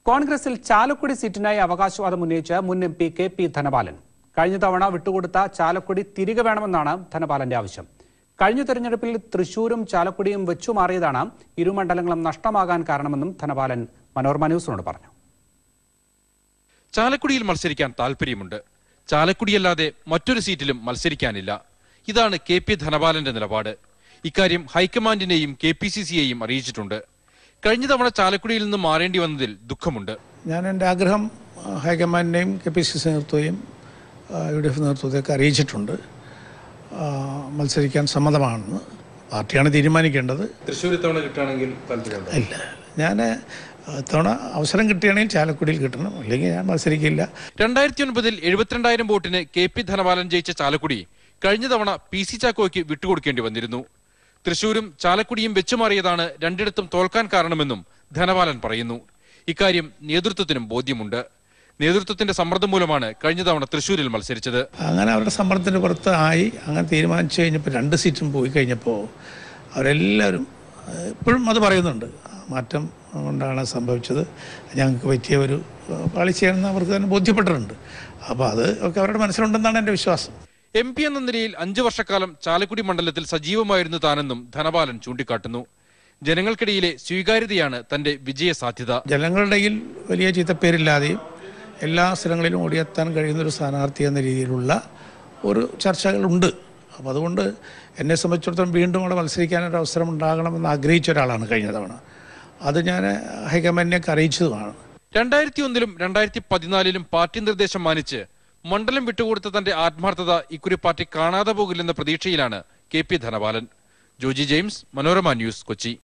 കോൺഗ്രസിൽ ചാലക്കുടി സീറ്റിനായി അവകാശവാദം ഉന്നയിച്ച് മുൻ M P K P Dhanapalan കഴിഞ്ഞ തവണ വിട്ടുകൊടുത്ത ചാലക്കുടി തിരികെ വേണമെന്നാണ് ധനപാലന്റെ ആവശ്യം കഴിഞ്ഞ തെരഞ്ഞെടുപ്പിൽ തൃശൂരും ചാലക്കുടിയും വെച്ചുമാറിയതാണ് ഇരു മണ്ഡലങ്ങളും നഷ്ടമാകാൻ കാരണമെന്നും ധനപാലൻ മനോരമ ന്യൂസിനോട് പറഞ്ഞു ചാലക്കുടിയിൽ മത്സരിക്കാൻ താല്പര്യമുണ്ട് ചാലക്കുടിയല്ലാതെ മറ്റൊരു സീറ്റിലും മത്സരിക്കാനില്ല ഇതാണ് കെ പി ധനപാലന്റെ നിലപാട് ഇക്കാര്യം ഹൈക്കമാൻഡിനെയും കെ പി സി സിയെയും അറിയിച്ചിട്ടുണ്ട് കഴിഞ്ഞ തവണ ചാലക്കുടിയിൽ നിന്ന് മാറേണ്ടി വന്നതിൽ ദുഃഖമുണ്ട് ഞാൻ എൻ്റെ ആഗ്രഹം ആ, ഹൈക്കമാൻഡിനെയും കെ പി സി സി നേതൃത്വത്തെയും യു ഡി എഫ് നേതൃത്വത്തെയൊക്കെ അറിയിച്ചിട്ടുണ്ട് ആ, മത്സരിക്കാൻ സമ്മതമാണെന്ന് പാർട്ടിയാണ് തീരുമാനിക്കേണ്ടത് തൃശ്ശൂർ ഇത്തവണ കിട്ടുകയാണെങ്കിൽ താല്പര്യമുണ്ട് ഇല്ല ഞാൻ ഇത്തവണ അവസരം കിട്ടുകയാണെങ്കിൽ ചാലക്കുടിയിൽ കിട്ടണം അല്ലെങ്കിൽ ഞാൻ മത്സരിക്കില്ല രണ്ടായിരത്തി ഒൻപതിൽ എഴുപത്തിരണ്ടായിരം വോട്ടിന് കെ പി ധനപാലൻ ജയിച്ച ചാലക്കുടി കഴിഞ്ഞ തവണ പി സി ചാക്കോയ്ക്ക് വിട്ടുകൊടുക്കേണ്ടി വന്നിരുന്നു തൃശൂരും ചാലക്കുടിയും വെച്ചുമാറിയതാണ് രണ്ടിടത്തും തോൽക്കാൻ കാരണമെന്നും ധനപാലൻ പറയുന്നു ഇക്കാര്യം നേതൃത്വത്തിനും ബോധ്യമുണ്ട് നേതൃത്വത്തിന്റെ സമ്മർദ്ദം മൂലമാണ് കഴിഞ്ഞ തവണ തൃശൂരിൽ മത്സരിച്ചത് അങ്ങനെ അവരുടെ സമ്മർദ്ദത്തിന് പുറത്ത് ആയി അങ്ങനെ തീരുമാനിച്ചു കഴിഞ്ഞപ്പോൾ രണ്ട് സീറ്റും പോയി കഴിഞ്ഞപ്പോൾ അവരെല്ലാവരും ഏഹ്, ഇപ്പോഴും അത് പറയുന്നുണ്ട് മാറ്റം കൊണ്ടാണ് സംഭവിച്ചത് ഞങ്ങൾക്ക് പറ്റിയ ഒരു ഏഹ്, പാളിച്ചയാണെന്ന് അവർക്ക് തന്നെ ബോധ്യപ്പെട്ടിട്ടുണ്ട് അപ്പോൾ അത് ഒക്കെ അവരുടെ മനസ്സിലുണ്ടെന്നാണ് എൻ്റെ വിശ്വാസം എം പി എന്ന നിലയിൽ അഞ്ചു വർഷക്കാലം ചാലക്കുടി മണ്ഡലത്തിൽ സജീവമായിരുന്നു താനെന്നും ധനപാലൻ ചൂണ്ടിക്കാട്ടുന്നു ജനങ്ങൾക്കിടയിലെ സ്വീകാര്യതയാണ് തന്റെ വിജയ സാധ്യത ജനങ്ങളുടെ ഇടയിൽ വലിയ ചീത്തപ്പേരില്ലാതെയും എല്ലാ സ്ഥലങ്ങളിലും ഓടിയെത്താൻ കഴിയുന്ന ഒരു സ്ഥാനാർത്ഥി എന്ന രീതിയിലുള്ള ഒരു ചർച്ചകളുണ്ട് അപ്പോൾ അതുകൊണ്ട് എന്നെ സംബന്ധിച്ചിടത്തോളം വീണ്ടും അവിടെ മത്സരിക്കാനൊരു അവസരം ഉണ്ടാകണമെന്ന് ആഗ്രഹിച്ച ഒരാളാണ് കഴിഞ്ഞ തവണ അത് ഞാൻ ഹൈക്കമാൻഡിനെയൊക്കെ അറിയിച്ചതുമാണ് രണ്ടായിരത്തി ഒന്നിലും രണ്ടായിരത്തി പതിനാലിലും പാർട്ടി നിർദ്ദേശം മാനിച്ച് മണ്ഡലം വിട്ടുകൊടുത്ത തന്റെ ആത്മാർത്ഥത ഇക്കുറി പാർട്ടി കാണാതെ പോകില്ലെന്ന പ്രതീക്ഷയിലാണ് K P Dhanapalan Joji James Manorama news Kochi